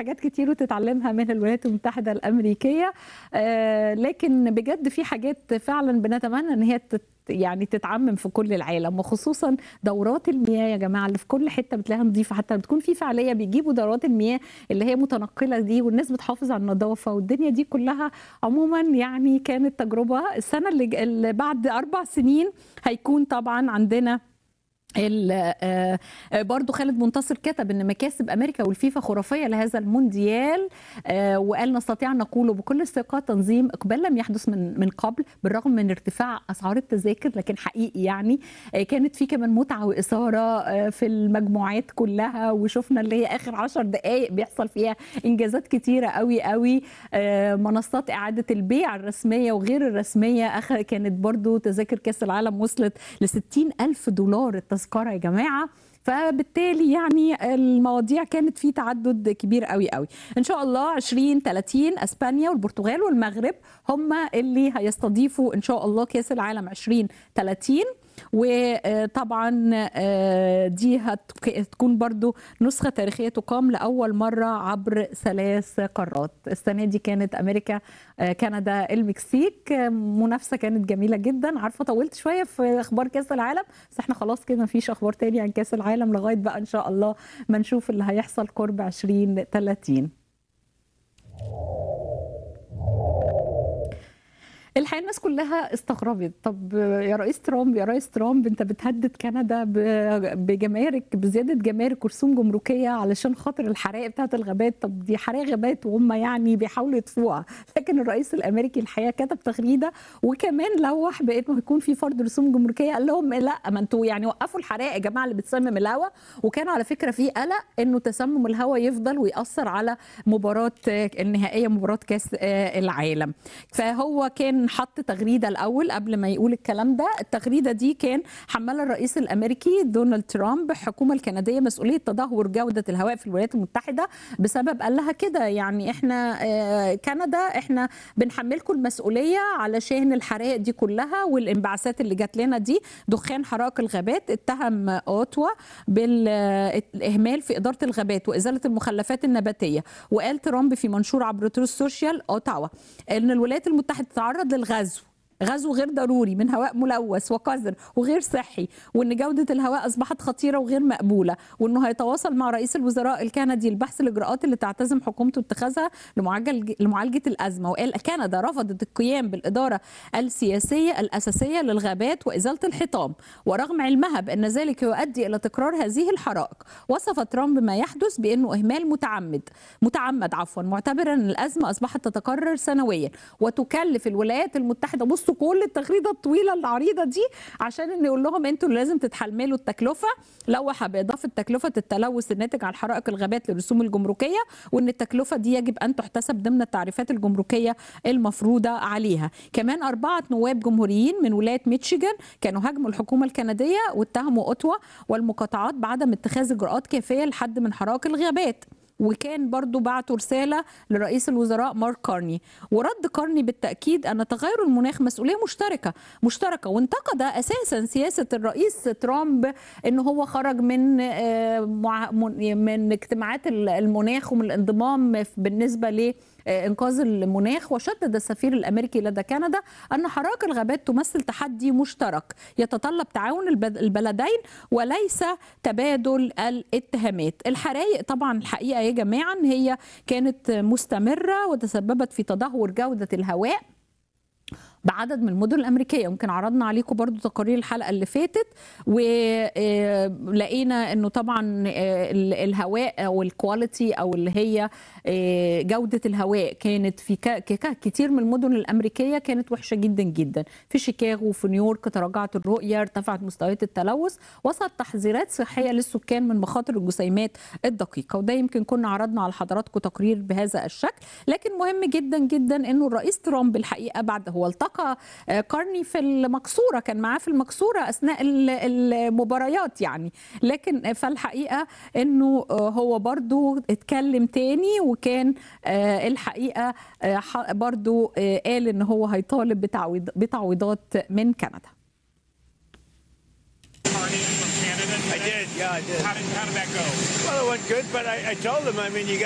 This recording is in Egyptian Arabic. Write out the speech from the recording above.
حاجات كتير وتتعلمها من الولايات المتحده الامريكيه آه، لكن بجد في حاجات فعلا بنتمنى ان هي تت يعني تتعمم في كل العالم وخصوصا دورات المياه يا جماعه اللي في كل حته بتلاقيها نظيفه حتى بتكون في فعاليه بيجيبوا دورات المياه اللي هي متنقله دي والناس بتحافظ على النظافه والدنيا دي كلها عموما يعني كانت تجربه السنه اللي, اللي بعد اربع سنين هيكون طبعا عندنا برضو خالد منتصر كتب ان مكاسب امريكا والفيفا خرافيه لهذا المونديال وقال نستطيع ان نقول بكل الثقه تنظيم اقبال لم يحدث من من قبل بالرغم من ارتفاع اسعار التذاكر لكن حقيقي يعني كانت في كمان متعه واثاره في المجموعات كلها وشفنا اللي هي اخر عشر دقائق بيحصل فيها انجازات كتيره قوي قوي منصات اعاده البيع الرسميه وغير الرسميه كانت برضو تذاكر كاس العالم وصلت ل 60 الف دولار التذكره يا جماعه فبالتالي يعني المواضيع كانت في تعدد كبير قوي قوي ان شاء الله 20 30 اسبانيا والبرتغال والمغرب هم اللي هيستضيفوا ان شاء الله كاس العالم 20 30 وطبعا دي هتكون برضو نسخة تاريخية تقام لأول مرة عبر ثلاث قارات السنة دي كانت أمريكا كندا المكسيك منافسة كانت جميلة جدا عارفة طولت شوية في أخبار كأس العالم بس احنا خلاص كده مفيش أخبار تاني عن كأس العالم لغاية بقى إن شاء الله ما نشوف اللي هيحصل قرب 20 30 الحقيقه الناس كلها استغربت طب يا رئيس ترامب يا رئيس ترامب انت بتهدد كندا بجمارك بزياده جمارك ورسوم جمركيه علشان خاطر الحرائق بتاعت الغابات طب دي حرائق غابات وهم يعني بيحاولوا يطفوها لكن الرئيس الامريكي الحقيقه كتب تغريده وكمان لوح بانه هيكون في فرض رسوم جمركيه قال لهم لا ما انتوا يعني وقفوا الحرائق يا جماعه اللي بتسمم الهواء وكان على فكره في قلق انه تسمم الهواء يفضل ويأثر على مباراه النهائيه مباراه كاس العالم فهو كان حط تغريده الاول قبل ما يقول الكلام ده التغريده دي كان حمل الرئيس الامريكي دونالد ترامب الحكومه الكنديه مسؤوليه تدهور جوده الهواء في الولايات المتحده بسبب قال لها كده يعني احنا كندا احنا بنحملكم المسؤوليه علشان الحرائق دي كلها والانبعاثات اللي جات لنا دي دخان حرائق الغابات اتهم اوتوا بالاهمال في اداره الغابات وازاله المخلفات النباتيه وقال ترامب في منشور عبر تروس سوشيال اوتاوا ان الولايات المتحده تتعرض للغزو غزو غير ضروري من هواء ملوث وقذر وغير صحي وان جوده الهواء اصبحت خطيره وغير مقبوله وانه هيتواصل مع رئيس الوزراء الكندي لبحث الاجراءات اللي تعتزم حكومته اتخاذها لمعالجه لمعالجه الازمه وقال كندا رفضت القيام بالاداره السياسيه الاساسيه للغابات وازاله الحطام ورغم علمها بان ذلك يؤدي الى تكرار هذه الحرائق وصف ترامب ما يحدث بانه اهمال متعمد متعمد عفوا معتبرا ان الازمه اصبحت تتكرر سنويا وتكلف الولايات المتحده بص بصوا كل التغريده الطويله العريضه دي عشان ان يقول لهم انتوا اللي لازم تتحملوا التكلفه لوح باضافه تكلفه التلوث الناتج عن حرائق الغابات للرسوم الجمركيه وان التكلفه دي يجب ان تحتسب ضمن التعريفات الجمركيه المفروضه عليها كمان اربعه نواب جمهوريين من ولايه ميتشيغان كانوا هاجموا الحكومه الكنديه واتهموا اوتوا والمقاطعات بعدم اتخاذ اجراءات كافيه لحد من حرائق الغابات وكان برضو بعتوا رسالة لرئيس الوزراء مارك كارني ورد كارني بالتأكيد أن تغير المناخ مسؤولية مشتركة مشتركة وانتقد أساسا سياسة الرئيس ترامب أنه هو خرج من من اجتماعات المناخ ومن الانضمام بالنسبة ل انقاذ المناخ وشدد السفير الامريكي لدى كندا ان حرائق الغابات تمثل تحدي مشترك يتطلب تعاون البلدين وليس تبادل الاتهامات الحرائق طبعا الحقيقه يا جماعه هي كانت مستمره وتسببت في تدهور جوده الهواء بعدد من المدن الامريكيه يمكن عرضنا عليكم برضو تقارير الحلقه اللي فاتت ولقينا انه طبعا الهواء او الكواليتي او اللي هي جوده الهواء كانت في كتير من المدن الامريكيه كانت وحشه جدا جدا في شيكاغو وفي نيويورك تراجعت الرؤيه ارتفعت مستويات التلوث وصلت تحذيرات صحيه للسكان من مخاطر الجسيمات الدقيقه وده يمكن كنا عرضنا على حضراتكم تقرير بهذا الشكل لكن مهم جدا جدا انه الرئيس ترامب الحقيقه بعد هو التقى كارني في المقصوره كان معاه في المقصوره اثناء المباريات يعني لكن فالحقيقه انه هو برضو اتكلم تاني وكان الحقيقه برضو قال ان هو هيطالب بتعويض بتعويضات من كندا I did, yeah, I did. How did, how did that go? Well, it went good, but I, I told them, I mean, you got